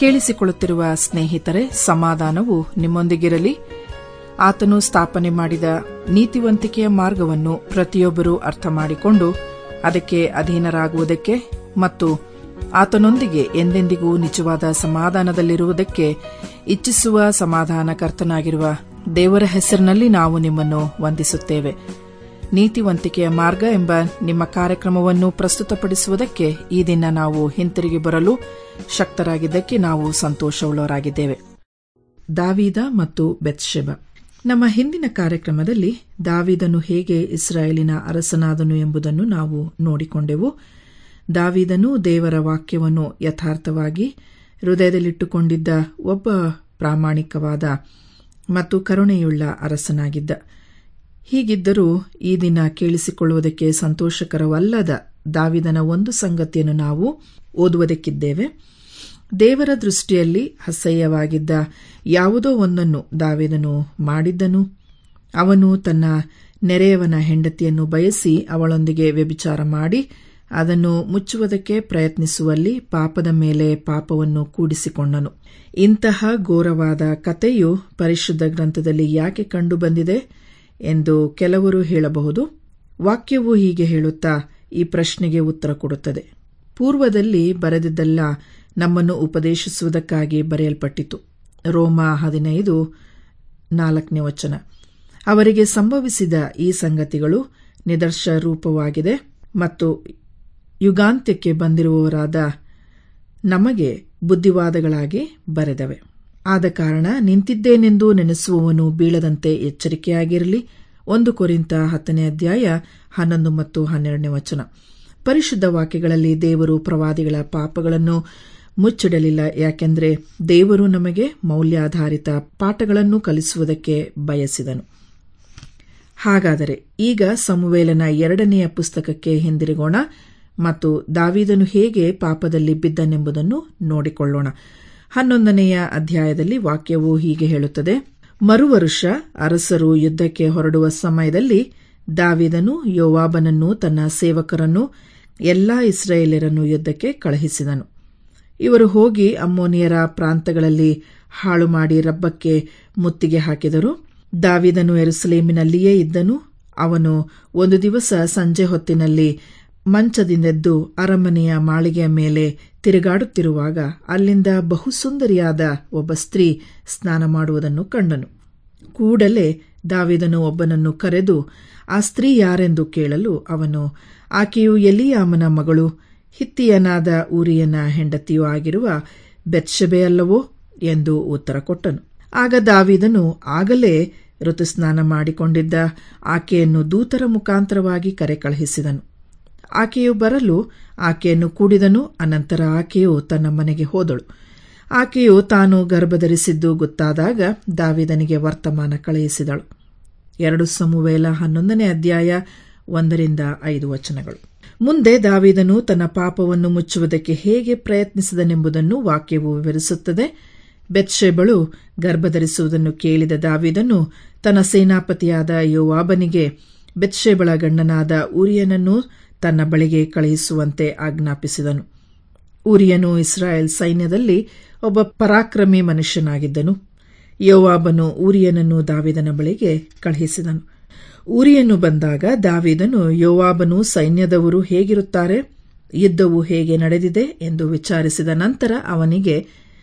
ಕೇಳಿಸಿಕೊಳ್ಳುತ್ತಿರುವ ಸ್ನೇಹಿತರೆ ಸಮಾಧಾನವು ನಿಮ್ಮೊಂದಿಗಿರಲಿ ಆತನು ಸ್ಥಾಪನೆ ಮಾಡಿದ ನೀತಿವಂತಿಕೆಯ ಮಾರ್ಗವನ್ನು ಪ್ರತಿಯೊಬ್ಬರೂ ಅರ್ಥ ಮಾಡಿಕೊಂಡು ಅದಕ್ಕೆ ಅಧೀನರಾಗುವುದಕ್ಕೆ ಮತ್ತು ಆತನೊಂದಿಗೆ ಎಂದೆಂದಿಗೂ ನಿಜವಾದ ಸಮಾಧಾನದಲ್ಲಿರುವುದಕ್ಕೆ ಇಚ್ಛಿಸುವ ಸಮಾಧಾನಕರ್ತನಾಗಿರುವ ದೇವರ ಹೆಸರಿನಲ್ಲಿ ನಾವು ನಿಮ್ಮನ್ನು ವಂದಿಸುತ್ತೇವೆ ನೀತಿವಂತಿಕೆಯ ಮಾರ್ಗ ಎಂಬ ನಿಮ್ಮ ಕಾರ್ಯಕ್ರಮವನ್ನು ಪ್ರಸ್ತುತಪಡಿಸುವುದಕ್ಕೆ ಈ ದಿನ ನಾವು ಹಿಂತಿರುಗಿ ಬರಲು ಶಕ್ತರಾಗಿದ್ದಕ್ಕೆ ನಾವು ಸಂತೋಷವುಳ್ಳವರಾಗಿದ್ದೇವೆ ದಾವೀದ ಮತ್ತು ಬೆತ್ಶೆಬ ನಮ್ಮ ಹಿಂದಿನ ಕಾರ್ಯಕ್ರಮದಲ್ಲಿ ದಾವೀದನು ಹೇಗೆ ಇಸ್ರಾಯೇಲಿನ ಅರಸನಾದನು ಎಂಬುದನ್ನು ನಾವು ನೋಡಿಕೊಂಡೆವು ದಾವೀದನು ದೇವರ ವಾಕ್ಯವನ್ನು ಯಥಾರ್ಥವಾಗಿ ಹೃದಯದಲ್ಲಿಟ್ಟುಕೊಂಡಿದ್ದ ಒಬ್ಬ ಪ್ರಾಮಾಣಿಕವಾದ ಮತ್ತು ಕರುಣೆಯುಳ್ಳ ಅರಸನಾಗಿದ್ದ ಹೀಗಿದ್ದರೂ ಈ ದಿನ ಕೇಳಿಸಿಕೊಳ್ಳುವುದಕ್ಕೆ ಸಂತೋಷಕರವಲ್ಲದ ದಾವಿದನ ಒಂದು ಸಂಗತಿಯನ್ನು ನಾವು ಓದುವುದಕ್ಕಿದ್ದೇವೆ ದೇವರ ದೃಷ್ಟಿಯಲ್ಲಿ ಅಸಹ್ಯವಾಗಿದ್ದ ಯಾವುದೋ ಒಂದನ್ನು ದಾವಿದನು ಮಾಡಿದ್ದನು ಅವನು ತನ್ನ ನೆರೆಯವನ ಹೆಂಡತಿಯನ್ನು ಬಯಸಿ ಅವಳೊಂದಿಗೆ ವ್ಯಭಿಚಾರ ಮಾಡಿ ಅದನ್ನು ಮುಚ್ಚುವುದಕ್ಕೆ ಪ್ರಯತ್ನಿಸುವಲ್ಲಿ ಪಾಪದ ಮೇಲೆ ಪಾಪವನ್ನು ಕೂಡಿಸಿಕೊಂಡನು ಇಂತಹ ಘೋರವಾದ ಕಥೆಯು ಪರಿಶುದ್ಧ ಗ್ರಂಥದಲ್ಲಿ ಯಾಕೆ ಕಂಡುಬಂದಿದೆ ಎಂದು ಕೆಲವರು ಹೇಳಬಹುದು ವಾಕ್ಯವು ಹೀಗೆ ಹೇಳುತ್ತಾ ಈ ಪ್ರಶ್ನೆಗೆ ಉತ್ತರ ಕೊಡುತ್ತದೆ ಪೂರ್ವದಲ್ಲಿ ಬರೆದಿದ್ದೆಲ್ಲ ನಮ್ಮನ್ನು ಉಪದೇಶಿಸುವುದಕ್ಕಾಗಿ ಬರೆಯಲ್ಪಟ್ಟಿತು ರೋಮ ಹದಿನೈದು ನಾಲ್ಕನೇ ವಚನ ಅವರಿಗೆ ಸಂಭವಿಸಿದ ಈ ಸಂಗತಿಗಳು ನಿದರ್ಶ ರೂಪವಾಗಿದೆ ಮತ್ತು ಯುಗಾಂತ್ಯಕ್ಕೆ ಬಂದಿರುವವರಾದ ನಮಗೆ ಬುದ್ಧಿವಾದಗಳಾಗಿ ಬರೆದವೆ ಆದ ಕಾರಣ ನಿಂತಿದ್ದೇನೆಂದು ನೆನೆಸುವವನು ಬೀಳದಂತೆ ಎಚ್ಚರಿಕೆಯಾಗಿರಲಿ ಒಂದು ಕೊರಿಂತ ಹತ್ತನೇ ಅಧ್ಯಾಯ ಹನ್ನೊಂದು ಮತ್ತು ಹನ್ನೆರಡನೇ ವಚನ ಪರಿಶುದ್ಧ ವಾಕ್ಯಗಳಲ್ಲಿ ದೇವರು ಪ್ರವಾದಿಗಳ ಪಾಪಗಳನ್ನು ಮುಚ್ಚಿಡಲಿಲ್ಲ ಯಾಕೆಂದರೆ ದೇವರು ನಮಗೆ ಮೌಲ್ಯಾಧಾರಿತ ಪಾಠಗಳನ್ನು ಕಲಿಸುವುದಕ್ಕೆ ಬಯಸಿದನು ಹಾಗಾದರೆ ಈಗ ಸಮುವೇಲನ ಎರಡನೆಯ ಪುಸ್ತಕಕ್ಕೆ ಹಿಂದಿರುಗೋಣ ಮತ್ತು ದಾವಿದನು ಹೇಗೆ ಪಾಪದಲ್ಲಿ ಬಿದ್ದನೆಂಬುದನ್ನು ನೋಡಿಕೊಳ್ಳೋಣ ಹನ್ನೊಂದನೆಯ ಅಧ್ಯಾಯದಲ್ಲಿ ವಾಕ್ಯವು ಹೀಗೆ ಹೇಳುತ್ತದೆ ಮರುವರುಷ ಅರಸರು ಯುದ್ಧಕ್ಕೆ ಹೊರಡುವ ಸಮಯದಲ್ಲಿ ದಾವಿದನು ಯೋವಾಬನನ್ನು ತನ್ನ ಸೇವಕರನ್ನು ಎಲ್ಲಾ ಇಸ್ರಾಯೇಲರನ್ನು ಯುದ್ಧಕ್ಕೆ ಕಳುಹಿಸಿದನು ಇವರು ಹೋಗಿ ಅಮ್ಮೋನಿಯರ ಪ್ರಾಂತಗಳಲ್ಲಿ ಹಾಳು ಮಾಡಿ ರಬ್ಬಕ್ಕೆ ಮುತ್ತಿಗೆ ಹಾಕಿದರು ದಾವಿದನು ಎರುಸಲೇಮಿನಲ್ಲಿಯೇ ಇದ್ದನು ಅವನು ಒಂದು ದಿವಸ ಸಂಜೆ ಹೊತ್ತಿನಲ್ಲಿ ಮಂಚದಿಂದೆದ್ದು ಅರಮನೆಯ ಮಾಳಿಗೆಯ ಮೇಲೆ ತಿರುಗಾಡುತ್ತಿರುವಾಗ ಅಲ್ಲಿಂದ ಬಹುಸುಂದರಿಯಾದ ಒಬ್ಬ ಸ್ತ್ರೀ ಸ್ನಾನ ಮಾಡುವುದನ್ನು ಕಂಡನು ಕೂಡಲೇ ದಾವಿದನು ಒಬ್ಬನನ್ನು ಕರೆದು ಆ ಸ್ತ್ರೀ ಯಾರೆಂದು ಕೇಳಲು ಅವನು ಆಕೆಯು ಎಲಿಯಾಮನ ಮಗಳು ಹಿತ್ತಿಯನಾದ ಊರಿಯನ ಹೆಂಡತಿಯೂ ಆಗಿರುವ ಬೆತ್ಷೆಬೆಯಲ್ಲವೋ ಎಂದು ಉತ್ತರ ಕೊಟ್ಟನು ಆಗ ದಾವಿದನು ಆಗಲೇ ಋತುಸ್ನಾನ ಮಾಡಿಕೊಂಡಿದ್ದ ಆಕೆಯನ್ನು ದೂತರ ಮುಖಾಂತರವಾಗಿ ಕರೆ ಕಳುಹಿಸಿದನು ಆಕೆಯು ಬರಲು ಆಕೆಯನ್ನು ಕೂಡಿದನು ಅನಂತರ ಆಕೆಯು ತನ್ನ ಮನೆಗೆ ಹೋದಳು ಆಕೆಯು ತಾನು ಗರ್ಭಧರಿಸಿದ್ದು ಗೊತ್ತಾದಾಗ ದಾವಿದನಿಗೆ ವರ್ತಮಾನ ಕಳುಹಿಸಿದಳು ಎರಡು ಸಮುವೇಲ ಹನ್ನೊಂದನೇ ಅಧ್ಯಾಯ ಒಂದರಿಂದ ಐದು ವಚನಗಳು ಮುಂದೆ ದಾವಿದನು ತನ್ನ ಪಾಪವನ್ನು ಮುಚ್ಚುವುದಕ್ಕೆ ಹೇಗೆ ಪ್ರಯತ್ನಿಸಿದನೆಂಬುದನ್ನು ವಾಕ್ಯವು ವಿವರಿಸುತ್ತದೆ ಬೆತ್ಶೆಬಳು ಗರ್ಭಧರಿಸುವುದನ್ನು ಕೇಳಿದ ದಾವಿದನು ತನ್ನ ಸೇನಾಪತಿಯಾದ ಯೋವಾಬನಿಗೆ ಬೆತ್ಶೆಬಳ ಗಂಡನಾದ ಉರಿಯನನ್ನು ತನ್ನ ಬಳಿಗೆ ಕಳುಹಿಸುವಂತೆ ಆಜ್ಞಾಪಿಸಿದನು ಉರಿಯನು ಇಸ್ರಾಯೇಲ್ ಸೈನ್ಯದಲ್ಲಿ ಒಬ್ಬ ಪರಾಕ್ರಮಿ ಮನುಷ್ಯನಾಗಿದ್ದನು ಯೋವಾಬನು ಊರಿಯನನ್ನು ದಾವಿದನ ಬಳಿಗೆ ಕಳುಹಿಸಿದನು ಊರಿಯನು ಬಂದಾಗ ದಾವಿದನು ಯೋವಾಬನು ಸೈನ್ಯದವರು ಹೇಗಿರುತ್ತಾರೆ ಯುದ್ಧವು ಹೇಗೆ ನಡೆದಿದೆ ಎಂದು ವಿಚಾರಿಸಿದ ನಂತರ ಅವನಿಗೆ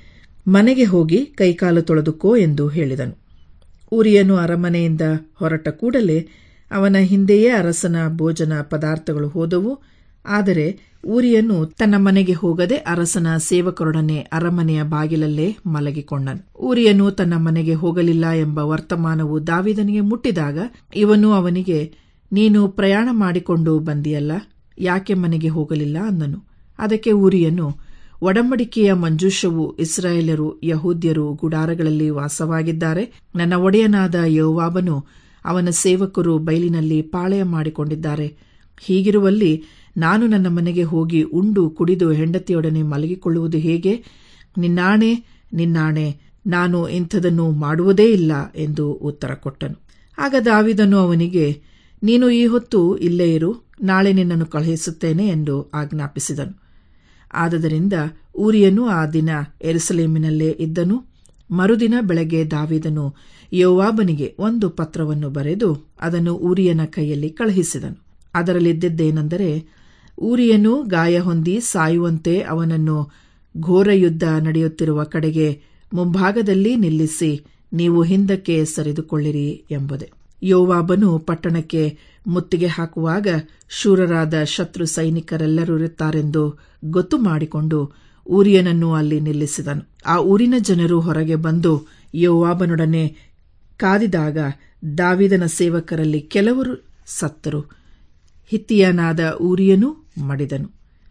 ಮನೆಗೆ ಹೋಗಿ ಕೈಕಾಲು ತೊಳೆದುಕೋ ಎಂದು ಹೇಳಿದನು ಉರಿಯನು ಅರಮನೆಯಿಂದ ಹೊರಟ ಕೂಡಲೇ ಅವನ ಹಿಂದೆಯೇ ಅರಸನ ಭೋಜನ ಪದಾರ್ಥಗಳು ಹೋದವು ಆದರೆ ಊರಿಯನು ತನ್ನ ಮನೆಗೆ ಹೋಗದೆ ಅರಸನ ಸೇವಕರೊಡನೆ ಅರಮನೆಯ ಬಾಗಿಲಲ್ಲೇ ಮಲಗಿಕೊಂಡನು ಊರಿಯನು ತನ್ನ ಮನೆಗೆ ಹೋಗಲಿಲ್ಲ ಎಂಬ ವರ್ತಮಾನವು ದಾವಿದನಿಗೆ ಮುಟ್ಟಿದಾಗ ಇವನು ಅವನಿಗೆ ನೀನು ಪ್ರಯಾಣ ಮಾಡಿಕೊಂಡು ಬಂದಿಯಲ್ಲ ಯಾಕೆ ಮನೆಗೆ ಹೋಗಲಿಲ್ಲ ಅಂದನು ಅದಕ್ಕೆ ಊರಿಯನು ಒಡಂಬಡಿಕೆಯ ಮಂಜೂಷವು ಇಸ್ರಾಯೇಲರು ಯಹೂದ್ಯರು ಗುಡಾರಗಳಲ್ಲಿ ವಾಸವಾಗಿದ್ದಾರೆ ನನ್ನ ಒಡೆಯನಾದ ಯೋವಾಬನು ಅವನ ಸೇವಕರು ಬಯಲಿನಲ್ಲಿ ಪಾಳೆಯ ಮಾಡಿಕೊಂಡಿದ್ದಾರೆ ಹೀಗಿರುವಲ್ಲಿ ನಾನು ನನ್ನ ಮನೆಗೆ ಹೋಗಿ ಉಂಡು ಕುಡಿದು ಹೆಂಡತಿಯೊಡನೆ ಮಲಗಿಕೊಳ್ಳುವುದು ಹೇಗೆ ನಿನ್ನಾಣೆ ನಿನ್ನಾಣೆ ನಾನು ಇಂಥದನ್ನು ಮಾಡುವುದೇ ಇಲ್ಲ ಎಂದು ಉತ್ತರ ಕೊಟ್ಟನು ಆಗ ದಾವಿದನು ಅವನಿಗೆ ನೀನು ಈ ಹೊತ್ತು ಇಲ್ಲೇ ಇರು ನಾಳೆ ನಿನ್ನನ್ನು ಕಳುಹಿಸುತ್ತೇನೆ ಎಂದು ಆಜ್ಞಾಪಿಸಿದನು ಆದದರಿಂದ ಊರಿಯನು ಆ ದಿನ ಎರುಸಲೇಮಿನಲ್ಲೇ ಇದ್ದನು ಮರುದಿನ ಬೆಳಗ್ಗೆ ದಾವಿದನು ಯೋವಾಬನಿಗೆ ಒಂದು ಪತ್ರವನ್ನು ಬರೆದು ಅದನ್ನು ಊರಿಯನ ಕೈಯಲ್ಲಿ ಕಳುಹಿಸಿದನು ಅದರಲ್ಲಿದ್ದದ್ದೇನೆಂದರೆ ಊರಿಯನು ಗಾಯ ಹೊಂದಿ ಸಾಯುವಂತೆ ಅವನನ್ನು ಘೋರ ಯುದ್ಧ ನಡೆಯುತ್ತಿರುವ ಕಡೆಗೆ ಮುಂಭಾಗದಲ್ಲಿ ನಿಲ್ಲಿಸಿ ನೀವು ಹಿಂದಕ್ಕೆ ಸರಿದುಕೊಳ್ಳಿರಿ ಎಂಬುದೇ ಯೋವಾಬನು ಪಟ್ಟಣಕ್ಕೆ ಮುತ್ತಿಗೆ ಹಾಕುವಾಗ ಶೂರರಾದ ಶತ್ರು ಸೈನಿಕರೆಲ್ಲರಿರುತ್ತಾರೆಂದು ಗೊತ್ತು ಮಾಡಿಕೊಂಡು ಊರಿಯನನ್ನು ಅಲ್ಲಿ ನಿಲ್ಲಿಸಿದನು ಆ ಊರಿನ ಜನರು ಹೊರಗೆ ಬಂದು ಯೋವಾಬನೊಡನೆ ಕಾದಿದಾಗ ದಾವಿದನ ಸೇವಕರಲ್ಲಿ ಕೆಲವರು ಸತ್ತರು ಹಿತ್ತಿಯನಾದ ಊರಿಯನು ಮಡಿದನು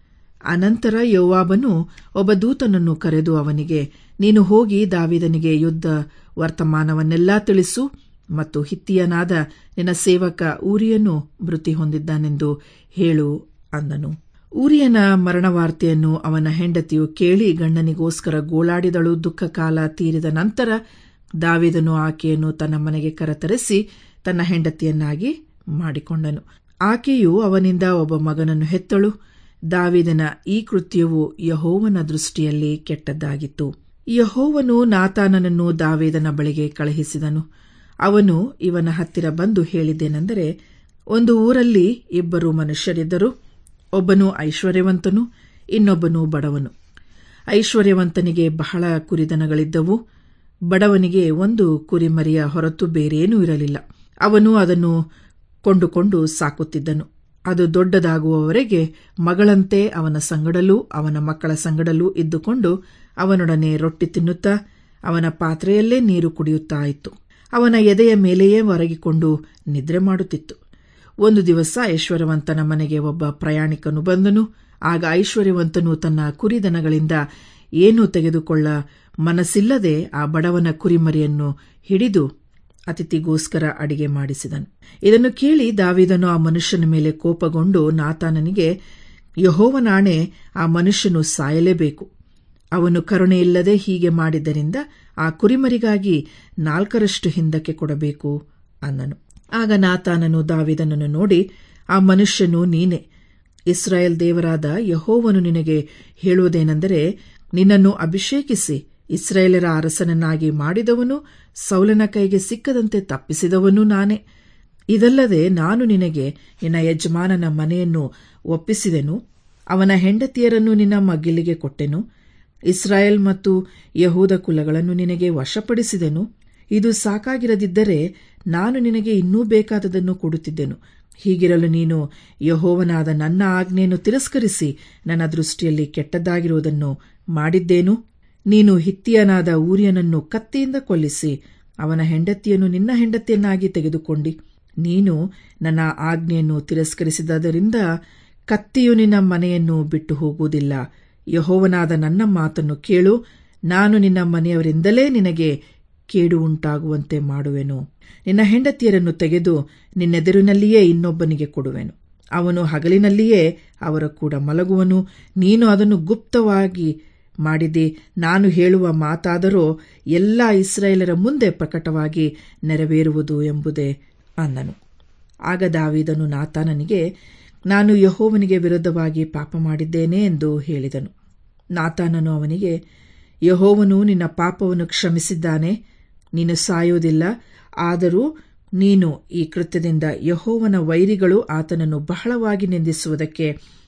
ಅನಂತರ ಯೋವಾಬನು ಒಬ್ಬ ದೂತನನ್ನು ಕರೆದು ಅವನಿಗೆ ನೀನು ಹೋಗಿ ದಾವಿದನಿಗೆ ಯುದ್ಧ ವರ್ತಮಾನವನ್ನೆಲ್ಲಾ ತಿಳಿಸು ಮತ್ತು ಹಿತ್ತಿಯನಾದ ನಿನ್ನ ಸೇವಕ ಊರಿಯನು ಮೃತಿ ಹೊಂದಿದ್ದಾನೆಂದು ಹೇಳು ಅಂದನು ಊರಿಯನ ಮರಣವಾರ್ತೆಯನ್ನು ಅವನ ಹೆಂಡತಿಯು ಕೇಳಿ ಗಂಡನಿಗೋಸ್ಕರ ಗೋಳಾಡಿದಳು ದುಃಖ ಕಾಲ ತೀರಿದ ನಂತರ ದಾವಿದನು ಆಕೆಯನ್ನು ತನ್ನ ಮನೆಗೆ ಕರೆತರಿಸಿ ತನ್ನ ಹೆಂಡತಿಯನ್ನಾಗಿ ಮಾಡಿಕೊಂಡನು ಆಕೆಯು ಅವನಿಂದ ಒಬ್ಬ ಮಗನನ್ನು ಹೆತ್ತಳು ದಾವಿದನ ಈ ಕೃತ್ಯವು ಯಹೋವನ ದೃಷ್ಟಿಯಲ್ಲಿ ಕೆಟ್ಟದ್ದಾಗಿತ್ತು ಯಹೋವನು ನಾತಾನನನ್ನು ದಾವಿದನ ಬಳಿಗೆ ಕಳುಹಿಸಿದನು ಅವನು ಇವನ ಹತ್ತಿರ ಬಂದು ಹೇಳಿದ್ದೇನೆಂದರೆ ಒಂದು ಊರಲ್ಲಿ ಇಬ್ಬರು ಮನುಷ್ಯರಿದ್ದರು ಒಬ್ಬನು ಐಶ್ವರ್ಯವಂತನು ಇನ್ನೊಬ್ಬನು ಬಡವನು ಐಶ್ವರ್ಯವಂತನಿಗೆ ಬಹಳ ಕುರಿದನಗಳಿದ್ದವು ಬಡವನಿಗೆ ಒಂದು ಕುರಿಮರಿಯ ಹೊರತು ಬೇರೇನೂ ಇರಲಿಲ್ಲ ಅವನು ಅದನ್ನು ಕೊಂಡುಕೊಂಡು ಸಾಕುತ್ತಿದ್ದನು ಅದು ದೊಡ್ಡದಾಗುವವರೆಗೆ ಮಗಳಂತೆ ಅವನ ಸಂಗಡಲೂ ಅವನ ಮಕ್ಕಳ ಸಂಗಡಲೂ ಇದ್ದುಕೊಂಡು ಅವನೊಡನೆ ರೊಟ್ಟಿ ತಿನ್ನುತ್ತಾ ಅವನ ಪಾತ್ರೆಯಲ್ಲೇ ನೀರು ಕುಡಿಯುತ್ತಾ ಇತ್ತು ಅವನ ಎದೆಯ ಮೇಲೆಯೇ ಒರಗಿಕೊಂಡು ನಿದ್ರೆ ಮಾಡುತ್ತಿತ್ತು ಒಂದು ದಿವಸ ಐಶ್ವರ್ಯವಂತನ ಮನೆಗೆ ಒಬ್ಬ ಪ್ರಯಾಣಿಕನು ಬಂದನು ಆಗ ಐಶ್ವರ್ಯವಂತನು ತನ್ನ ಕುರಿದನಗಳಿಂದ ಏನೂ ತೆಗೆದುಕೊಳ್ಳ ಮನಸ್ಸಿಲ್ಲದೆ ಆ ಬಡವನ ಕುರಿಮರಿಯನ್ನು ಹಿಡಿದು ಅತಿಥಿಗೋಸ್ಕರ ಅಡಿಗೆ ಮಾಡಿಸಿದನು ಇದನ್ನು ಕೇಳಿ ದಾವಿದನು ಆ ಮನುಷ್ಯನ ಮೇಲೆ ಕೋಪಗೊಂಡು ನಾತಾನನಿಗೆ ಯಹೋವನಾಣೆ ಆ ಮನುಷ್ಯನು ಸಾಯಲೇಬೇಕು ಅವನು ಕರುಣೆಯಿಲ್ಲದೆ ಹೀಗೆ ಮಾಡಿದ್ದರಿಂದ ಆ ಕುರಿಮರಿಗಾಗಿ ನಾಲ್ಕರಷ್ಟು ಹಿಂದಕ್ಕೆ ಕೊಡಬೇಕು ಅಂದನು ಆಗ ನಾತಾನನು ದಾವಿದನನ್ನು ನೋಡಿ ಆ ಮನುಷ್ಯನು ನೀನೆ ಇಸ್ರಾಯೇಲ್ ದೇವರಾದ ಯಹೋವನು ನಿನಗೆ ಹೇಳುವುದೇನೆಂದರೆ ನಿನ್ನನ್ನು ಅಭಿಷೇಕಿಸಿ ಇಸ್ರಾಯೇಲರ ಅರಸನನ್ನಾಗಿ ಮಾಡಿದವನು ಸೌಲನ ಕೈಗೆ ಸಿಕ್ಕದಂತೆ ತಪ್ಪಿಸಿದವನು ನಾನೇ ಇದಲ್ಲದೆ ನಾನು ನಿನಗೆ ನಿನ್ನ ಯಜಮಾನನ ಮನೆಯನ್ನು ಒಪ್ಪಿಸಿದೆನು ಅವನ ಹೆಂಡತಿಯರನ್ನು ನಿನ್ನ ಮಗ್ಗಿಲಿಗೆ ಕೊಟ್ಟೆನು ಇಸ್ರಾಯೇಲ್ ಮತ್ತು ಯಹೂದ ಕುಲಗಳನ್ನು ನಿನಗೆ ವಶಪಡಿಸಿದೆನು ಇದು ಸಾಕಾಗಿರದಿದ್ದರೆ ನಾನು ನಿನಗೆ ಇನ್ನೂ ಬೇಕಾದದನ್ನು ಕೊಡುತ್ತಿದ್ದೆನು ಹೀಗಿರಲು ನೀನು ಯಹೋವನಾದ ನನ್ನ ಆಜ್ಞೆಯನ್ನು ತಿರಸ್ಕರಿಸಿ ನನ್ನ ದೃಷ್ಟಿಯಲ್ಲಿ ಕೆಟ್ಟದ್ದಾಗಿರುವುದನ್ನು ಮಾಡಿದ್ದೇನು ನೀನು ಹಿತ್ತಿಯನಾದ ಊರಿಯನನ್ನು ಕತ್ತಿಯಿಂದ ಕೊಲ್ಲಿಸಿ ಅವನ ಹೆಂಡತಿಯನ್ನು ನಿನ್ನ ಹೆಂಡತಿಯನ್ನಾಗಿ ತೆಗೆದುಕೊಂಡಿ ನೀನು ನನ್ನ ಆಜ್ಞೆಯನ್ನು ತಿರಸ್ಕರಿಸಿದ್ದರಿಂದ ಕತ್ತಿಯು ನಿನ್ನ ಮನೆಯನ್ನು ಬಿಟ್ಟು ಹೋಗುವುದಿಲ್ಲ ಯಹೋವನಾದ ನನ್ನ ಮಾತನ್ನು ಕೇಳು ನಾನು ನಿನ್ನ ಮನೆಯವರಿಂದಲೇ ನಿನಗೆ ಕೇಡು ಉಂಟಾಗುವಂತೆ ಮಾಡುವೆನು ನಿನ್ನ ಹೆಂಡತಿಯರನ್ನು ತೆಗೆದು ನಿನ್ನೆದುರಿನಲ್ಲಿಯೇ ಇನ್ನೊಬ್ಬನಿಗೆ ಕೊಡುವೆನು ಅವನು ಹಗಲಿನಲ್ಲಿಯೇ ಅವರ ಕೂಡ ಮಲಗುವನು ನೀನು ಅದನ್ನು ಗುಪ್ತವಾಗಿ ಮಾಡಿದೆ ನಾನು ಹೇಳುವ ಮಾತಾದರೋ ಎಲ್ಲ ಇಸ್ರಾಯೇಲರ ಮುಂದೆ ಪ್ರಕಟವಾಗಿ ನೆರವೇರುವುದು ಎಂಬುದೇ ಅಂದನು ಆಗ ದಾವಿದನು ನಾತಾನನಿಗೆ ನಾನು ಯಹೋವನಿಗೆ ವಿರುದ್ಧವಾಗಿ ಪಾಪ ಮಾಡಿದ್ದೇನೆ ಎಂದು ಹೇಳಿದನು ನಾತಾನನು ಅವನಿಗೆ ಯಹೋವನು ನಿನ್ನ ಪಾಪವನ್ನು ಕ್ಷಮಿಸಿದ್ದಾನೆ ನೀನು ಸಾಯುವುದಿಲ್ಲ ಆದರೂ ನೀನು ಈ ಕೃತ್ಯದಿಂದ ಯಹೋವನ ವೈರಿಗಳು ಆತನನ್ನು ಬಹಳವಾಗಿ ನಿಂದಿಸುವುದಕ್ಕೆ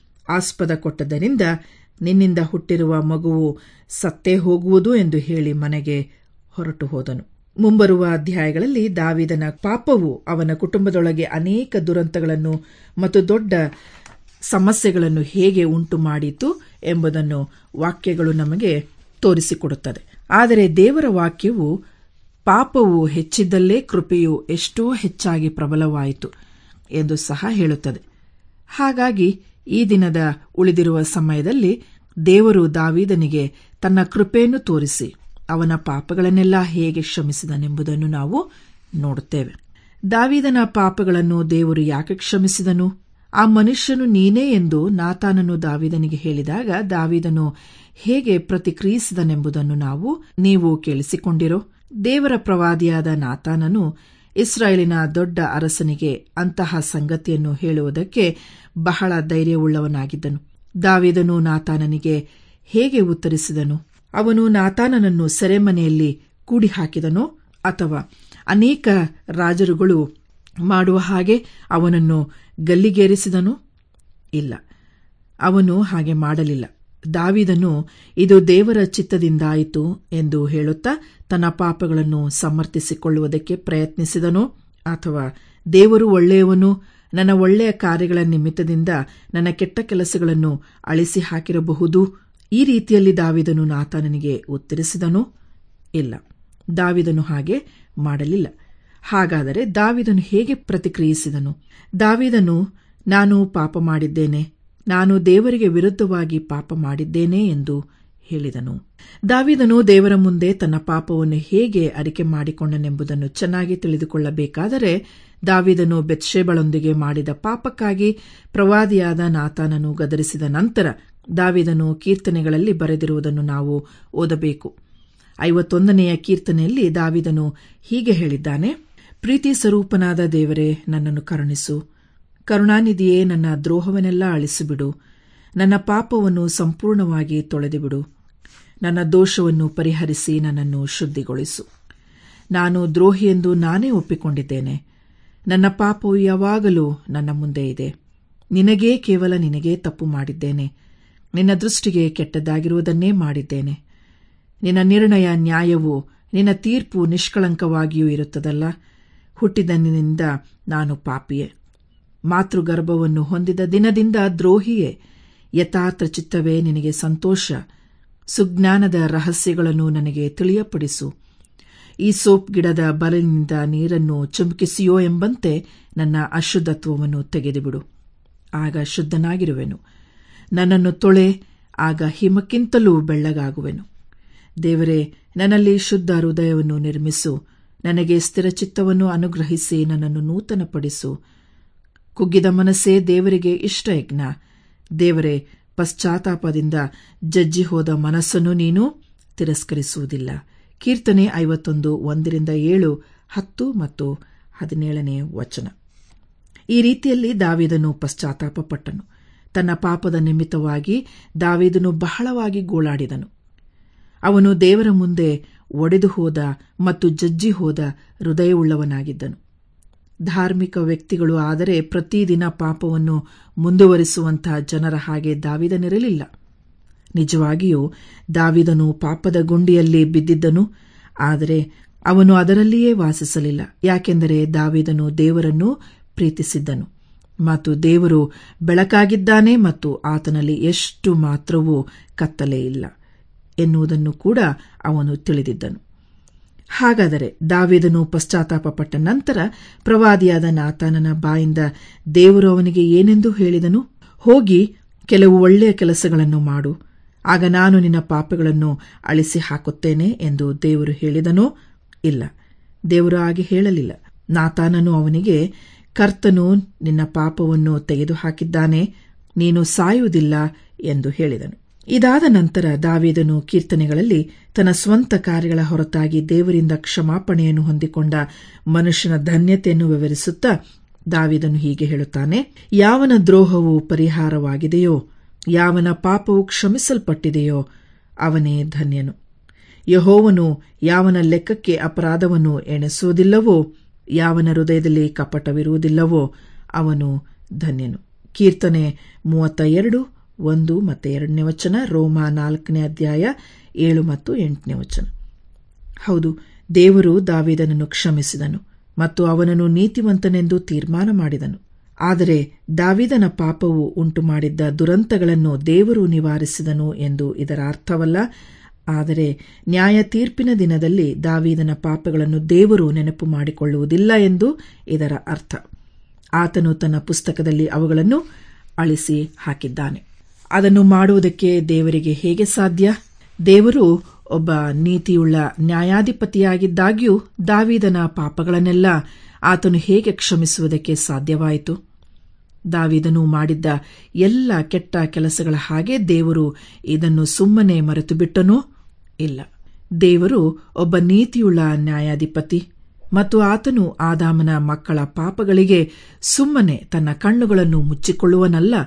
ಆಸ್ಪದ ಕೊಟ್ಟದರಿಂದ ನಿನ್ನಿಂದ ಹುಟ್ಟಿರುವ ಮಗುವು ಸತ್ತೇ ಹೋಗುವುದು ಎಂದು ಹೇಳಿ ಮನೆಗೆ ಹೊರಟು ಹೋದನು ಮುಂಬರುವ ಅಧ್ಯಾಯಗಳಲ್ಲಿ ದಾವಿದನ ಪಾಪವು ಅವನ ಕುಟುಂಬದೊಳಗೆ ಅನೇಕ ದುರಂತಗಳನ್ನು ಮತ್ತು ದೊಡ್ಡ ಸಮಸ್ಯೆಗಳನ್ನು ಹೇಗೆ ಉಂಟು ಮಾಡಿತು ಎಂಬುದನ್ನು ವಾಕ್ಯಗಳು ನಮಗೆ ತೋರಿಸಿಕೊಡುತ್ತದೆ ಆದರೆ ದೇವರ ವಾಕ್ಯವು ಪಾಪವು ಹೆಚ್ಚಿದ್ದಲ್ಲೇ ಕೃಪೆಯು ಎಷ್ಟೋ ಹೆಚ್ಚಾಗಿ ಪ್ರಬಲವಾಯಿತು ಎಂದು ಸಹ ಹೇಳುತ್ತದೆ ಹಾಗಾಗಿ ಈ ದಿನದ ಉಳಿದಿರುವ ಸಮಯದಲ್ಲಿ ದೇವರು ದಾವೀದನಿಗೆ ತನ್ನ ಕೃಪೆಯನ್ನು ತೋರಿಸಿ ಅವನ ಪಾಪಗಳನ್ನೆಲ್ಲ ಹೇಗೆ ಕ್ಷಮಿಸಿದನೆಂಬುದನ್ನು ನಾವು ನೋಡುತ್ತೇವೆ ದಾವೀದನ ಪಾಪಗಳನ್ನು ದೇವರು ಯಾಕೆ ಕ್ಷಮಿಸಿದನು ಆ ಮನುಷ್ಯನು ನೀನೇ ಎಂದು ನಾತಾನನು ದಾವಿದನಿಗೆ ಹೇಳಿದಾಗ ದಾವಿದನು ಹೇಗೆ ಪ್ರತಿಕ್ರಿಯಿಸಿದನೆಂಬುದನ್ನು ನಾವು ನೀವು ಕೇಳಿಸಿಕೊಂಡಿರೋ ದೇವರ ಪ್ರವಾದಿಯಾದ ನಾತಾನನು ಇಸ್ರಾಯೇಲಿನ ದೊಡ್ಡ ಅರಸನಿಗೆ ಅಂತಹ ಸಂಗತಿಯನ್ನು ಹೇಳುವುದಕ್ಕೆ ಬಹಳ ಧೈರ್ಯವುಳ್ಳವನಾಗಿದ್ದನು ದಾವಿದನು ನಾತಾನನಿಗೆ ಹೇಗೆ ಉತ್ತರಿಸಿದನು ಅವನು ನಾತಾನನನ್ನು ಸೆರೆಮನೆಯಲ್ಲಿ ಕೂಡಿ ಹಾಕಿದನೋ ಅಥವಾ ಅನೇಕ ರಾಜರುಗಳು ಮಾಡುವ ಹಾಗೆ ಅವನನ್ನು ಗಲ್ಲಿಗೇರಿಸಿದನು ಇಲ್ಲ ಅವನು ಹಾಗೆ ಮಾಡಲಿಲ್ಲ ದಾವಿದನು ಇದು ದೇವರ ಚಿತ್ತದಿಂದಾಯಿತು ಎಂದು ಹೇಳುತ್ತಾ ತನ್ನ ಪಾಪಗಳನ್ನು ಸಮರ್ಥಿಸಿಕೊಳ್ಳುವುದಕ್ಕೆ ಪ್ರಯತ್ನಿಸಿದನೋ ಅಥವಾ ದೇವರು ಒಳ್ಳೆಯವನು ನನ್ನ ಒಳ್ಳೆಯ ಕಾರ್ಯಗಳ ನಿಮಿತ್ತದಿಂದ ನನ್ನ ಕೆಟ್ಟ ಕೆಲಸಗಳನ್ನು ಅಳಿಸಿ ಹಾಕಿರಬಹುದು ಈ ರೀತಿಯಲ್ಲಿ ದಾವಿದನು ನಾತಾನನಿಗೆ ಉತ್ತರಿಸಿದನೋ ಇಲ್ಲ ದಾವಿದನು ಹಾಗೆ ಮಾಡಲಿಲ್ಲ ಹಾಗಾದರೆ ದಾವಿದನು ಹೇಗೆ ಪ್ರತಿಕ್ರಿಯಿಸಿದನು ದಾವಿದನು ನಾನು ಪಾಪ ಮಾಡಿದ್ದೇನೆ ನಾನು ದೇವರಿಗೆ ವಿರುದ್ಧವಾಗಿ ಪಾಪ ಮಾಡಿದ್ದೇನೆ ಎಂದು ಹೇಳಿದನು ದಾವಿದನು ದೇವರ ಮುಂದೆ ತನ್ನ ಪಾಪವನ್ನು ಹೇಗೆ ಅರಿಕೆ ಮಾಡಿಕೊಂಡನೆಂಬುದನ್ನು ಚೆನ್ನಾಗಿ ತಿಳಿದುಕೊಳ್ಳಬೇಕಾದರೆ ದಾವಿದನು ಬೆತ್ಶೇಬಳೊಂದಿಗೆ ಮಾಡಿದ ಪಾಪಕ್ಕಾಗಿ ಪ್ರವಾದಿಯಾದ ನಾತಾನನು ಗದರಿಸಿದ ನಂತರ ದಾವಿದನು ಕೀರ್ತನೆಗಳಲ್ಲಿ ಬರೆದಿರುವುದನ್ನು ನಾವು ಓದಬೇಕು ಐವತ್ತೊಂದನೆಯ ಕೀರ್ತನೆಯಲ್ಲಿ ದಾವಿದನು ಹೀಗೆ ಹೇಳಿದ್ದಾನೆ ಪ್ರೀತಿ ಸ್ವರೂಪನಾದ ದೇವರೇ ನನ್ನನ್ನು ಕರುಣಿಸು ಕರುಣಾನಿಧಿಯೇ ನನ್ನ ದ್ರೋಹವನ್ನೆಲ್ಲ ಅಳಿಸಿಬಿಡು ನನ್ನ ಪಾಪವನ್ನು ಸಂಪೂರ್ಣವಾಗಿ ತೊಳೆದುಬಿಡು ನನ್ನ ದೋಷವನ್ನು ಪರಿಹರಿಸಿ ನನ್ನನ್ನು ಶುದ್ಧಿಗೊಳಿಸು ನಾನು ದ್ರೋಹಿಯೆಂದು ನಾನೇ ಒಪ್ಪಿಕೊಂಡಿದ್ದೇನೆ ನನ್ನ ಪಾಪವು ಯಾವಾಗಲೂ ನನ್ನ ಮುಂದೆ ಇದೆ ನಿನಗೇ ಕೇವಲ ನಿನಗೇ ತಪ್ಪು ಮಾಡಿದ್ದೇನೆ ನಿನ್ನ ದೃಷ್ಟಿಗೆ ಕೆಟ್ಟದ್ದಾಗಿರುವುದನ್ನೇ ಮಾಡಿದ್ದೇನೆ ನಿನ್ನ ನಿರ್ಣಯ ನ್ಯಾಯವು ನಿನ್ನ ತೀರ್ಪು ನಿಷ್ಕಳಂಕವಾಗಿಯೂ ಇರುತ್ತದಲ್ಲ ಹುಟ್ಟಿದನಿಂದ ನಾನು ಪಾಪಿಯೇ ಮಾತೃಗರ್ಭವನ್ನು ಹೊಂದಿದ ದಿನದಿಂದ ದ್ರೋಹಿಯೇ ಯಥಾರ್ಥ ಚಿತ್ತವೇ ನಿನಗೆ ಸಂತೋಷ ಸುಜ್ಞಾನದ ರಹಸ್ಯಗಳನ್ನು ನನಗೆ ತಿಳಿಯಪಡಿಸು ಈ ಸೋಪ್ ಗಿಡದ ಬರಲಿನಿಂದ ನೀರನ್ನು ಚುಮುಕಿಸಿಯೋ ಎಂಬಂತೆ ನನ್ನ ಅಶುದ್ಧತ್ವವನ್ನು ತೆಗೆದುಬಿಡು ಆಗ ಶುದ್ಧನಾಗಿರುವೆನು ನನ್ನನ್ನು ತೊಳೆ ಆಗ ಹಿಮಕ್ಕಿಂತಲೂ ಬೆಳ್ಳಗಾಗುವೆನು ದೇವರೇ ನನ್ನಲ್ಲಿ ಶುದ್ಧ ಹೃದಯವನ್ನು ನಿರ್ಮಿಸು ನನಗೆ ಸ್ಥಿರಚಿತ್ತವನ್ನು ಅನುಗ್ರಹಿಸಿ ನನ್ನನ್ನು ನೂತನಪಡಿಸು ಕುಗ್ಗಿದ ಮನಸ್ಸೇ ದೇವರಿಗೆ ಇಷ್ಟ ಯಜ್ಞ ದೇವರೇ ಪಶ್ಚಾತ್ತಾಪದಿಂದ ಜಜ್ಜಿ ಹೋದ ಮನಸ್ಸನ್ನು ನೀನು ತಿರಸ್ಕರಿಸುವುದಿಲ್ಲ ಕೀರ್ತನೆ ಐವತ್ತೊಂದು ಒಂದರಿಂದ ಏಳು ಹತ್ತು ಮತ್ತು ಹದಿನೇಳನೇ ವಚನ ಈ ರೀತಿಯಲ್ಲಿ ದಾವಿದನು ಪಶ್ಚಾತ್ತಾಪಪಟ್ಟನು ತನ್ನ ಪಾಪದ ನಿಮಿತ್ತವಾಗಿ ದಾವಿದನು ಬಹಳವಾಗಿ ಗೋಳಾಡಿದನು ಅವನು ದೇವರ ಮುಂದೆ ಒಡೆದು ಹೋದ ಮತ್ತು ಜಜ್ಜಿ ಹೋದ ಹೃದಯವುಳ್ಳವನಾಗಿದ್ದನು ಧಾರ್ಮಿಕ ವ್ಯಕ್ತಿಗಳು ಆದರೆ ಪ್ರತಿದಿನ ಪಾಪವನ್ನು ಮುಂದುವರಿಸುವಂತಹ ಜನರ ಹಾಗೆ ದಾವಿದನಿರಲಿಲ್ಲ ನಿಜವಾಗಿಯೂ ದಾವಿದನು ಪಾಪದ ಗುಂಡಿಯಲ್ಲಿ ಬಿದ್ದಿದ್ದನು ಆದರೆ ಅವನು ಅದರಲ್ಲಿಯೇ ವಾಸಿಸಲಿಲ್ಲ ಯಾಕೆಂದರೆ ದಾವಿದನು ದೇವರನ್ನು ಪ್ರೀತಿಸಿದ್ದನು ಮತ್ತು ದೇವರು ಬೆಳಕಾಗಿದ್ದಾನೆ ಮತ್ತು ಆತನಲ್ಲಿ ಎಷ್ಟು ಮಾತ್ರವೂ ಕತ್ತಲೇ ಇಲ್ಲ ಎನ್ನುವುದನ್ನು ಕೂಡ ಅವನು ತಿಳಿದಿದ್ದನು ಹಾಗಾದರೆ ದಾವಿದನು ಪಶ್ಚಾತ್ತಾಪಪಟ್ಟ ನಂತರ ಪ್ರವಾದಿಯಾದ ನಾತಾನನ ಬಾಯಿಂದ ದೇವರು ಅವನಿಗೆ ಏನೆಂದು ಹೇಳಿದನು ಹೋಗಿ ಕೆಲವು ಒಳ್ಳೆಯ ಕೆಲಸಗಳನ್ನು ಮಾಡು ಆಗ ನಾನು ನಿನ್ನ ಪಾಪಗಳನ್ನು ಅಳಿಸಿ ಹಾಕುತ್ತೇನೆ ಎಂದು ದೇವರು ಹೇಳಿದನೋ ಇಲ್ಲ ದೇವರು ಹಾಗೆ ಹೇಳಲಿಲ್ಲ ನಾತಾನನು ಅವನಿಗೆ ಕರ್ತನು ನಿನ್ನ ಪಾಪವನ್ನು ತೆಗೆದುಹಾಕಿದ್ದಾನೆ ನೀನು ಸಾಯುವುದಿಲ್ಲ ಎಂದು ಹೇಳಿದನು ಇದಾದ ನಂತರ ದಾವಿದನು ಕೀರ್ತನೆಗಳಲ್ಲಿ ತನ್ನ ಸ್ವಂತ ಕಾರ್ಯಗಳ ಹೊರತಾಗಿ ದೇವರಿಂದ ಕ್ಷಮಾಪಣೆಯನ್ನು ಹೊಂದಿಕೊಂಡ ಮನುಷ್ಯನ ಧನ್ಯತೆಯನ್ನು ವಿವರಿಸುತ್ತಾ ದಾವಿದನು ಹೀಗೆ ಹೇಳುತ್ತಾನೆ ಯಾವನ ದ್ರೋಹವು ಪರಿಹಾರವಾಗಿದೆಯೋ ಯಾವನ ಪಾಪವು ಕ್ಷಮಿಸಲ್ಪಟ್ಟಿದೆಯೋ ಅವನೇ ಧನ್ಯನು ಯಹೋವನು ಯಾವನ ಲೆಕ್ಕಕ್ಕೆ ಅಪರಾಧವನ್ನು ಎಣಿಸುವುದಿಲ್ಲವೋ ಯಾವನ ಹೃದಯದಲ್ಲಿ ಕಪಟವಿರುವುದಿಲ್ಲವೋ ಅವನು ಧನ್ಯನು ಕೀರ್ತನೆ ಮೂವತ್ತ ಎರಡು ಒಂದು ಮತ್ತು ಎರಡನೇ ವಚನ ರೋಮ ನಾಲ್ಕನೇ ಅಧ್ಯಾಯ ಏಳು ಮತ್ತು ಎಂಟನೇ ವಚನ ಹೌದು ದೇವರು ದಾವಿದನನ್ನು ಕ್ಷಮಿಸಿದನು ಮತ್ತು ಅವನನ್ನು ನೀತಿವಂತನೆಂದು ತೀರ್ಮಾನ ಮಾಡಿದನು ಆದರೆ ದಾವಿದನ ಪಾಪವು ಉಂಟು ಮಾಡಿದ್ದ ದುರಂತಗಳನ್ನು ದೇವರು ನಿವಾರಿಸಿದನು ಎಂದು ಇದರ ಅರ್ಥವಲ್ಲ ಆದರೆ ನ್ಯಾಯ ತೀರ್ಪಿನ ದಿನದಲ್ಲಿ ದಾವಿದನ ಪಾಪಗಳನ್ನು ದೇವರು ನೆನಪು ಮಾಡಿಕೊಳ್ಳುವುದಿಲ್ಲ ಎಂದು ಇದರ ಅರ್ಥ ಆತನು ತನ್ನ ಪುಸ್ತಕದಲ್ಲಿ ಅವುಗಳನ್ನು ಅಳಿಸಿ ಹಾಕಿದ್ದಾನೆ ಅದನ್ನು ಮಾಡುವುದಕ್ಕೆ ದೇವರಿಗೆ ಹೇಗೆ ಸಾಧ್ಯ ದೇವರು ಒಬ್ಬ ನೀತಿಯುಳ್ಳ ನ್ಯಾಯಾಧಿಪತಿಯಾಗಿದ್ದಾಗ್ಯೂ ದಾವಿದನ ಪಾಪಗಳನ್ನೆಲ್ಲ ಆತನು ಹೇಗೆ ಕ್ಷಮಿಸುವುದಕ್ಕೆ ಸಾಧ್ಯವಾಯಿತು ದಾವಿದನು ಮಾಡಿದ್ದ ಎಲ್ಲ ಕೆಟ್ಟ ಕೆಲಸಗಳ ಹಾಗೆ ದೇವರು ಇದನ್ನು ಸುಮ್ಮನೆ ಮರೆತು ಬಿಟ್ಟನೋ ಇಲ್ಲ ದೇವರು ಒಬ್ಬ ನೀತಿಯುಳ್ಳ ನ್ಯಾಯಾಧಿಪತಿ ಮತ್ತು ಆತನು ಆದಾಮನ ಮಕ್ಕಳ ಪಾಪಗಳಿಗೆ ಸುಮ್ಮನೆ ತನ್ನ ಕಣ್ಣುಗಳನ್ನು ಮುಚ್ಚಿಕೊಳ್ಳುವನಲ್ಲ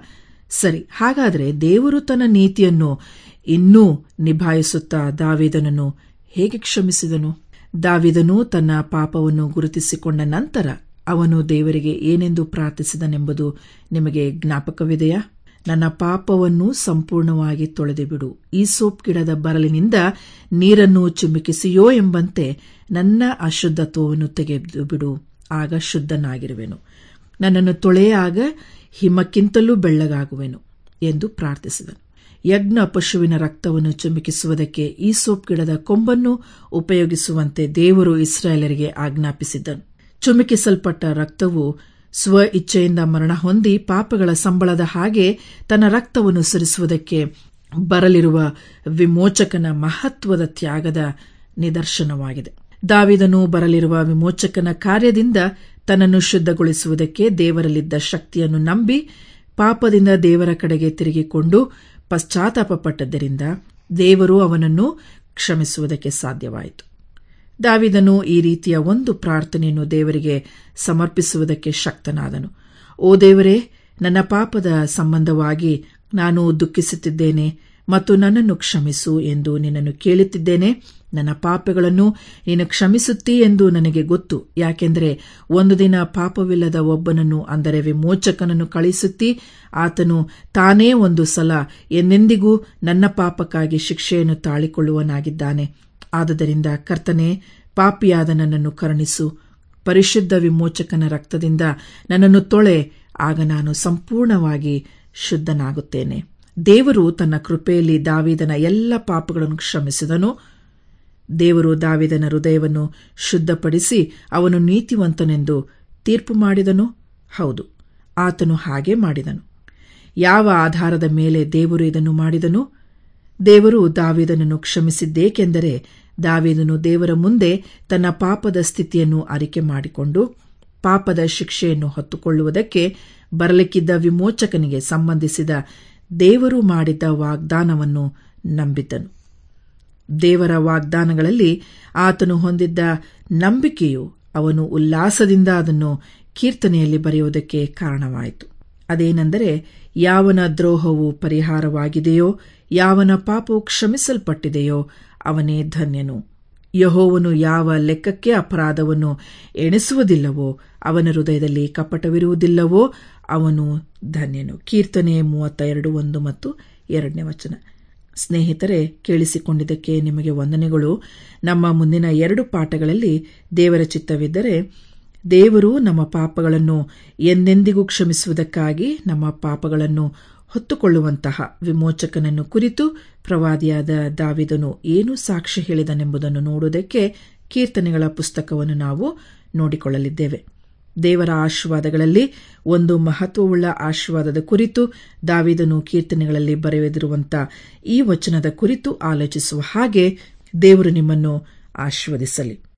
ಸರಿ ಹಾಗಾದರೆ ದೇವರು ತನ್ನ ನೀತಿಯನ್ನು ಇನ್ನೂ ನಿಭಾಯಿಸುತ್ತಾ ದಾವಿದನನ್ನು ಹೇಗೆ ಕ್ಷಮಿಸಿದನು ದಾವಿದನು ತನ್ನ ಪಾಪವನ್ನು ಗುರುತಿಸಿಕೊಂಡ ನಂತರ ಅವನು ದೇವರಿಗೆ ಏನೆಂದು ಪ್ರಾರ್ಥಿಸಿದನೆಂಬುದು ನಿಮಗೆ ಜ್ಞಾಪಕವಿದೆಯಾ ನನ್ನ ಪಾಪವನ್ನು ಸಂಪೂರ್ಣವಾಗಿ ತೊಳೆದುಬಿಡು ಈ ಸೋಪ್ ಗಿಡದ ಬರಲಿನಿಂದ ನೀರನ್ನು ಚಿಮುಕಿಸಿಯೋ ಎಂಬಂತೆ ನನ್ನ ಅಶುದ್ಧತ್ವವನ್ನು ತೆಗೆದು ಬಿಡು ಆಗ ಶುದ್ಧನಾಗಿರುವೆನು ನನ್ನನ್ನು ತೊಳೆಯಾಗ ಹಿಮಕ್ಕಿಂತಲೂ ಬೆಳ್ಳಗಾಗುವೆನು ಎಂದು ಪ್ರಾರ್ಥಿಸಿದನು ಯಜ್ಞ ಪಶುವಿನ ರಕ್ತವನ್ನು ಚಿಮುಕಿಸುವುದಕ್ಕೆ ಈ ಸೋಪ್ ಗಿಡದ ಕೊಂಬನ್ನು ಉಪಯೋಗಿಸುವಂತೆ ದೇವರು ಇಸ್ರಾಯೇಲರಿಗೆ ಆಜ್ಞಾಪಿಸಿದ್ದನು ಚುಮುಕಿಸಲ್ಪಟ್ಟ ರಕ್ತವು ಸ್ವ ಇಚ್ಛೆಯಿಂದ ಮರಣ ಹೊಂದಿ ಪಾಪಗಳ ಸಂಬಳದ ಹಾಗೆ ತನ್ನ ರಕ್ತವನ್ನು ಸುರಿಸುವುದಕ್ಕೆ ಬರಲಿರುವ ವಿಮೋಚಕನ ಮಹತ್ವದ ತ್ಯಾಗದ ನಿದರ್ಶನವಾಗಿದೆ ದಾವಿದನು ಬರಲಿರುವ ವಿಮೋಚಕನ ಕಾರ್ಯದಿಂದ ತನ್ನನ್ನು ಶುದ್ಧಗೊಳಿಸುವುದಕ್ಕೆ ದೇವರಲ್ಲಿದ್ದ ಶಕ್ತಿಯನ್ನು ನಂಬಿ ಪಾಪದಿಂದ ದೇವರ ಕಡೆಗೆ ತಿರುಗಿಕೊಂಡು ಪಶ್ಚಾತ್ತಾಪಪಟ್ಟದ್ದರಿಂದ ದೇವರು ಅವನನ್ನು ಕ್ಷಮಿಸುವುದಕ್ಕೆ ಸಾಧ್ಯವಾಯಿತು ದಾವಿದನು ಈ ರೀತಿಯ ಒಂದು ಪ್ರಾರ್ಥನೆಯನ್ನು ದೇವರಿಗೆ ಸಮರ್ಪಿಸುವುದಕ್ಕೆ ಶಕ್ತನಾದನು ಓ ದೇವರೇ ನನ್ನ ಪಾಪದ ಸಂಬಂಧವಾಗಿ ನಾನು ದುಃಖಿಸುತ್ತಿದ್ದೇನೆ ಮತ್ತು ನನ್ನನ್ನು ಕ್ಷಮಿಸು ಎಂದು ನಿನ್ನನ್ನು ಕೇಳುತ್ತಿದ್ದೇನೆ ನನ್ನ ಪಾಪಗಳನ್ನು ನೀನು ಕ್ಷಮಿಸುತ್ತೀ ಎಂದು ನನಗೆ ಗೊತ್ತು ಯಾಕೆಂದರೆ ಒಂದು ದಿನ ಪಾಪವಿಲ್ಲದ ಒಬ್ಬನನ್ನು ಅಂದರೆ ವಿಮೋಚಕನನ್ನು ಕಳಿಸುತ್ತಿ ಆತನು ತಾನೇ ಒಂದು ಸಲ ಎಂದೆಂದಿಗೂ ನನ್ನ ಪಾಪಕ್ಕಾಗಿ ಶಿಕ್ಷೆಯನ್ನು ತಾಳಿಕೊಳ್ಳುವನಾಗಿದ್ದಾನೆ ಆದುದರಿಂದ ಕರ್ತನೆ ಪಾಪಿಯಾದ ನನ್ನನ್ನು ಕರುಣಿಸು ಪರಿಶುದ್ಧ ವಿಮೋಚಕನ ರಕ್ತದಿಂದ ನನ್ನನ್ನು ತೊಳೆ ಆಗ ನಾನು ಸಂಪೂರ್ಣವಾಗಿ ಶುದ್ಧನಾಗುತ್ತೇನೆ ದೇವರು ತನ್ನ ಕೃಪೆಯಲ್ಲಿ ದಾವಿದನ ಎಲ್ಲ ಪಾಪಗಳನ್ನು ಕ್ಷಮಿಸಿದನು ದೇವರು ದಾವಿದನ ಹೃದಯವನ್ನು ಶುದ್ಧಪಡಿಸಿ ಅವನು ನೀತಿವಂತನೆಂದು ತೀರ್ಪು ಮಾಡಿದನು ಹೌದು ಆತನು ಹಾಗೆ ಮಾಡಿದನು ಯಾವ ಆಧಾರದ ಮೇಲೆ ದೇವರು ಇದನ್ನು ಮಾಡಿದನು ದೇವರು ದಾವಿದನನ್ನು ಕ್ಷಮಿಸಿದ್ದೇಕೆಂದರೆ ದಾವಿದನು ದೇವರ ಮುಂದೆ ತನ್ನ ಪಾಪದ ಸ್ಥಿತಿಯನ್ನು ಅರಿಕೆ ಮಾಡಿಕೊಂಡು ಪಾಪದ ಶಿಕ್ಷೆಯನ್ನು ಹೊತ್ತುಕೊಳ್ಳುವುದಕ್ಕೆ ಬರಲಿಕ್ಕಿದ್ದ ವಿಮೋಚಕನಿಗೆ ಸಂಬಂಧಿಸಿದ ದೇವರು ಮಾಡಿದ್ದ ವಾಗ್ದಾನವನ್ನು ನಂಬಿದ್ದನು ದೇವರ ವಾಗ್ದಾನಗಳಲ್ಲಿ ಆತನು ಹೊಂದಿದ್ದ ನಂಬಿಕೆಯು ಅವನು ಉಲ್ಲಾಸದಿಂದ ಅದನ್ನು ಕೀರ್ತನೆಯಲ್ಲಿ ಬರೆಯುವುದಕ್ಕೆ ಕಾರಣವಾಯಿತು ಅದೇನೆಂದರೆ ಯಾವನ ದ್ರೋಹವು ಪರಿಹಾರವಾಗಿದೆಯೋ ಯಾವನ ಪಾಪವು ಕ್ಷಮಿಸಲ್ಪಟ್ಟಿದೆಯೋ ಅವನೇ ಧನ್ಯನು ಯಹೋವನು ಯಾವ ಲೆಕ್ಕಕ್ಕೆ ಅಪರಾಧವನ್ನು ಎಣಿಸುವುದಿಲ್ಲವೋ ಅವನ ಹೃದಯದಲ್ಲಿ ಕಪಟವಿರುವುದಿಲ್ಲವೋ ಅವನು ಧನ್ಯನು ಕೀರ್ತನೆ ಮೂವತ್ತ ಎರಡು ಒಂದು ಮತ್ತು ಎರಡನೇ ವಚನ ಸ್ನೇಹಿತರೆ ಕೇಳಿಸಿಕೊಂಡಿದ್ದಕ್ಕೆ ನಿಮಗೆ ವಂದನೆಗಳು ನಮ್ಮ ಮುಂದಿನ ಎರಡು ಪಾಠಗಳಲ್ಲಿ ದೇವರ ಚಿತ್ತವಿದ್ದರೆ ದೇವರು ನಮ್ಮ ಪಾಪಗಳನ್ನು ಎಂದೆಂದಿಗೂ ಕ್ಷಮಿಸುವುದಕ್ಕಾಗಿ ನಮ್ಮ ಪಾಪಗಳನ್ನು ಹೊತ್ತುಕೊಳ್ಳುವಂತಹ ವಿಮೋಚಕನನ್ನು ಕುರಿತು ಪ್ರವಾದಿಯಾದ ದಾವಿದನು ಏನು ಸಾಕ್ಷಿ ಹೇಳಿದನೆಂಬುದನ್ನು ನೋಡುವುದಕ್ಕೆ ಕೀರ್ತನೆಗಳ ಪುಸ್ತಕವನ್ನು ನಾವು ನೋಡಿಕೊಳ್ಳಲಿದ್ದೇವೆ ದೇವರ ಆಶೀರ್ವಾದಗಳಲ್ಲಿ ಒಂದು ಮಹತ್ವವುಳ್ಳ ಆಶೀರ್ವಾದದ ಕುರಿತು ದಾವಿದನು ಕೀರ್ತನೆಗಳಲ್ಲಿ ಬರೆಯದಿರುವಂತಹ ಈ ವಚನದ ಕುರಿತು ಆಲೋಚಿಸುವ ಹಾಗೆ ದೇವರು ನಿಮ್ಮನ್ನು ಆಶೀರ್ವದಿಸಲಿ